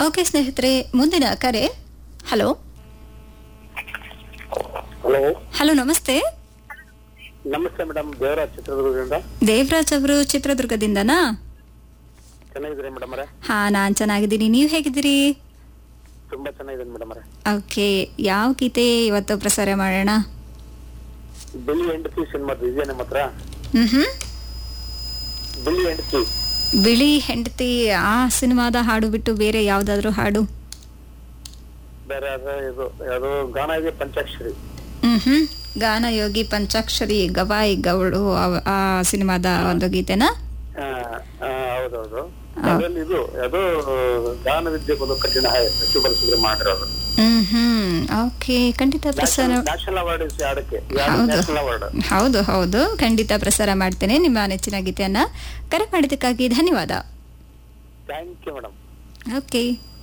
Okay ಸ್ನೇಹಿತರೆ ಮುಂದಿನ ಕರೆ ಹಲೋ ಹಲೋ ಹಲೋ ನಮಸ್ತೆ ನಮಸ್ತೆ ಮೇಡಮ್ ದೇವರಾಜ್ ಚಿತ್ರದುರ್ಗದಿಂದ ದೇವರಾಜ್ ಅವರು ಚಿತ್ರದುರ್ಗದಿಂದನಾ ಚೆನ್ನಾಗಿದ್ದೀರಿ ಮೇಡಮ್ ಅವರೇ ಹಾ ನಾನ್ ಚೆನ್ನಾಗಿದ್ದೀನಿ ನೀವು ಹೇಗಿದ್ದೀರಿ ತುಂಬಾ ಚೆನ್ನಾಗಿದ್ದೀನಿ ಮೇಡಮ್ ಅವರೇ ಓಕೆ ಯಾವ ಗೀತೆ ಇವತ್ತು ಪ್ರಸಾರ ಮಾಡೋಣ ಬಿಳಿ ಹೆಂಡತಿ ಸಿನಿಮಾ ಇದೆಯಾ ನಿಮ್ಮ ಹತ್ರ ಹ್ಮ್ ಹ್ಮ್ ಬಿಳಿ ಹೆಂಡತಿ ಬಿಳಿ ಹೆಂಡತಿ ಆ ಸಿನಿಮಾದ ಹಾಡು ಬಿಟ್ಟು ಬೇರೆ ಯಾವ್ದಾದ್ರು ಹಾಡು ಬೇರೆ ಯಾವ್ದೋ ಇದು ಯಾವ್ದೋ ಗಾನ ಇದೆ ಪಂಚಾಕ್ಷರಿ ಹ್ಮ್ ಹ್ಮ್ ಗಾನಯೋಗಿ ಪಂಚಾಕ್ಷರಿ ಗವಾಯಿ ಗೌಡು ಅವ- ಆ ಸಿನಿಮಾದ ಒಂದು ಗೀತೆನಾ ಆ, ಆ, ಹೌದೌದು ಅದ್ರಲ್ಲಿ ಇದು ಯಾವ್ದೋ ಗಾನ ವಿದ್ಯೆ ಬಲು ಕಠಿಣ ಶಿವಬಲ ಸುಬ್ರಹ್ಮಣ್ಯ ಮಾಡಿರೋದು ಹ್ಮ್ ಹ್ಮ್ ಓಕೆ ಖಂಡಿತ ಪ್ರಸಾರ ನ್ಯಾಷನಲ್ ಅವಾರ್ಡ್ ಇಸ್ ಯಾಡಕ್ಕೆ ಹೌದು. ನ್ಯಾಷನಲ್ ಅವಾರ್ಡ್ ಹೌದು ಹೌದು ಖಂಡಿತ ಪ್ರಸಾರ ಮಾಡ್ತೇನೆ ನಿಮ್ಮ ನೆಚ್ಚಿನ ಗೀತೆಯನ್ನ ಕರೆ ಮಾಡಿದ್ದಕ್ಕಾಗಿ ಧನ್ಯವಾದ ಥ್ಯಾಂಕ್ ಯು ಮೇಡಮ್ ಓಕೆ